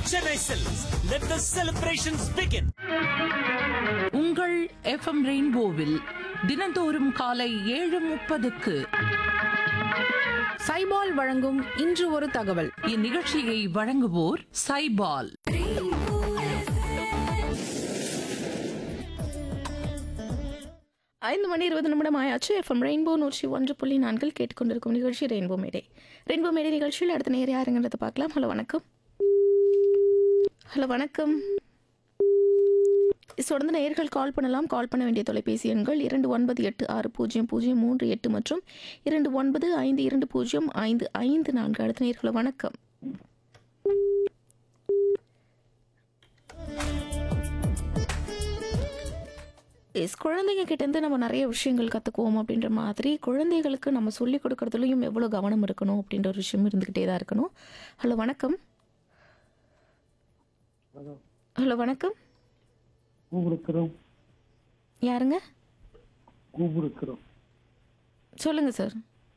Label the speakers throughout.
Speaker 1: Chennai Silks. Let the celebrations begin.
Speaker 2: உங்கள் FM ரெயின்போவில் தினந்தோறும் காலை ஏழு முப்பதுக்கு
Speaker 3: சைபால் வழங்கும் இன்று ஒரு தகவல்
Speaker 2: இந்நிகழ்ச்சியை வழங்குவோர் சைபால்
Speaker 3: ஐந்து மணி இருபது நிமிடம் ஆயாச்சு எஃப்எம் ரெயின்போ நூற்றி ஒன்று புள்ளி நான்கில் கேட்டுக்கொண்டிருக்கும் நிகழ்ச்சி ரெயின்போ மேடை ரெயின்போ மேடை நிகழ்ச்சியில் அடுத்த நேரம் யாருங்கிறத பார்க்கலாம் ஹலோ வணக்கம் ஹலோ வணக்கம் தொடர்ந்து நேயர்கள் கால் பண்ணலாம் கால் பண்ண வேண்டிய தொலைபேசி எண்கள் இரண்டு ஒன்பது எட்டு ஆறு பூஜ்ஜியம் பூஜ்ஜியம் மூன்று எட்டு மற்றும் இரண்டு ஒன்பது ஐந்து இரண்டு பூஜ்ஜியம் ஐந்து ஐந்து நான்கு அடுத்த நேயர்கள் வணக்கம் எஸ் குழந்தைங்க கிட்டேருந்து நம்ம நிறைய விஷயங்கள் கற்றுக்குவோம் அப்படின்ற மாதிரி குழந்தைகளுக்கு நம்ம சொல்லி கொடுக்கறதுலையும் எவ்வளோ கவனம் இருக்கணும் அப்படின்ற ஒரு விஷயம் இருந்துக்கிட்டே தான் இருக்கணும் ஹலோ வணக்கம் ஹலோ வணக்கம்
Speaker 4: கூப்பிடுக்கிறோம்
Speaker 3: யாருங்க
Speaker 4: கூப்பிடுக்கிறோம்
Speaker 3: சொல்லுங்க சார்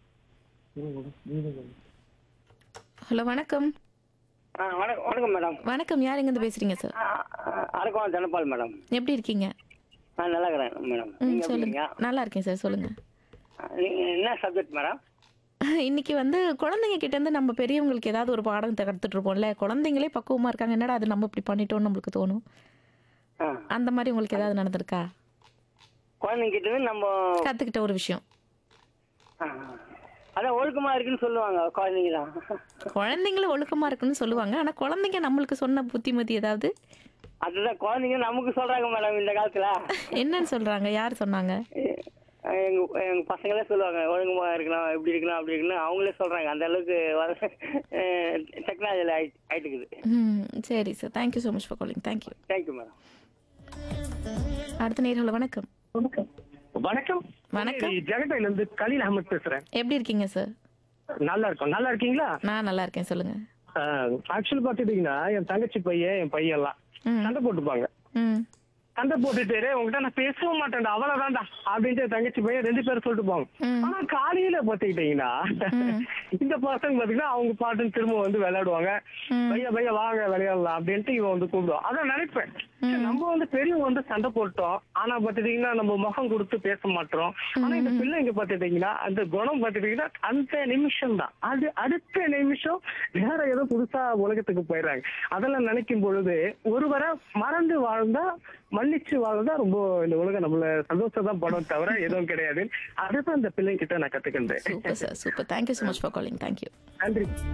Speaker 3: ஹலோ வணக்கம்
Speaker 5: ஆ வணக்கம் வணக்கம் மேடம்
Speaker 3: வணக்கம் யார் எங்கேருந்து பேசுறீங்க சார்
Speaker 5: அரக்கம் தனபால் மேடம்
Speaker 3: எப்படி இருக்கீங்க
Speaker 5: ஆ நல்லா இருக்கிறேன் மேடம்
Speaker 3: ம்
Speaker 5: நீங்கள் எப்படி
Speaker 3: சொல்லுங்க
Speaker 5: இருக்கீங்க
Speaker 3: நல்லா இருக்கேன் சார் சொல்லுங்க
Speaker 5: நீங்கள் என்ன சப்ஜெக்ட் மேடம்
Speaker 3: இன்னைக்கு வந்து குழந்தைங்க கிட்ட இருந்து நம்ம பெரியவங்களுக்கு ஏதாவது ஒரு பாடம் கற்றுட்டு இருப்போம்ல குழந்தைங்களே பக்குவமா இருக்காங்க என்னடா அது நம்ம இப்படி பண்ணிட்டோம்னு நம்மளுக்கு தோணும்
Speaker 5: ஆ
Speaker 3: அந்த மாதிரி உங்களுக்கு ஏதாவது நடந்திருக்கா
Speaker 5: குழந்தைங்க கிட்ட இருந்து நம்ம
Speaker 3: கத்துக்கிட்ட ஒரு விஷயம்
Speaker 5: ஆ, அதான் ஒழுக்கமாக இருக்குன்னு சொல்லுவாங்க குழந்தைங்க தான்
Speaker 3: குழந்தைங்களும் ஒழுக்கமா இருக்குன்னு சொல்லுவாங்க ஆனா குழந்தைங்க நம்மளுக்கு சொன்ன புத்திமதி ஏதாவது
Speaker 5: அதுதான் குழந்தைங்க நமக்கு சொல்கிறாங்க மேடம் இந்த காலத்தில்
Speaker 3: என்னன்னு சொல்றாங்க யார் சொன்னாங்க
Speaker 5: எங்கள் எங்கள் பசங்களே சொல்லுவாங்க ஒழுக்கமாக இருக்கலாம் இப்படி இருக்கலாம் அப்படி இருக்கலாம் அவங்களே சொல்கிறாங்க அந்த அளவுக்கு வர டெக்னாலஜியில் ஆயிட்டு ஆயிட்டுக்குது
Speaker 3: ம் சரி sir thank you so much for calling thank you
Speaker 5: thank you madam
Speaker 3: அடுத்த நேரில் வணக்கம்
Speaker 4: வணக்கம்
Speaker 3: வணக்கம்.
Speaker 4: ஜெகட்டையில இருந்து கலீல் அகமத் பேசுறேன்
Speaker 3: எப்படி இருக்கீங்க சார்
Speaker 4: நல்லா இருக்கும் நல்லா இருக்கீங்களா
Speaker 3: நான் நல்லா இருக்கேன் சொல்லுங்க
Speaker 4: ஆக்சுவலி பாத்துட்டீங்கன்னா என் தங்கச்சி பையன் என் பையன் எல்லாம்
Speaker 3: ம்.
Speaker 4: சண்டை போட்டுப்பாங்க
Speaker 3: ம்
Speaker 4: சண்டை போட்டுட்டு "டேய், உன்கிட்ட நான் பேசவும் மாட்டேன்டா அவ்வளவுதான்டா அப்படின்ட்டு என் தங்கச்சி பையன் ரெண்டு பேரும் சொல்லிட்டு போவாங்க
Speaker 3: ம்.
Speaker 4: ஆனா காலையில பாத்துக்கிட்டீங்கன்னா இந்த பசங்க பாத்தீங்கன்னா அவங்க பாட்டுன்னு திரும்ப வந்து விளையாடுவாங்க
Speaker 3: ம்.
Speaker 4: பையா பையா வாங்க விளையாடலாம் அப்படின்ட்டு இவன் வந்து கூப்பிடுவான் அதான் நினைப்பேன் சரி, நம்ம வந்து பெரியவங்க வந்து சண்டை போட்டோம் ஆனா பாத்துட்டீங்கன்னா நம்ம முகம் கொடுத்து பேச மாட்டோம் ஆனா இந்த பிள்ளைங்க பாத்துட்டீங்கன்னா அந்த குணம் பாத்துட்டீங்கன்னா அந்த நிமிஷம் தான் அது அடுத்த நிமிஷம் வேற ஏதோ புதுசா உலகத்துக்கு போயிடுறாங்க அதெல்லாம் நினைக்கும் பொழுது ஒருவரை மறந்து வாழ்ந்தா மன்னிச்சு வாழ்ந்தா ரொம்ப இந்த உலகம் நம்மள சந்தோஷம் தான் படம் தவிர எதுவும் கிடையாது அதுதான் இந்த பிள்ளைங்க கிட்ட நான் கத்துக்கின்றேன்
Speaker 3: super sir super thank you so much for calling thank you
Speaker 4: நன்றி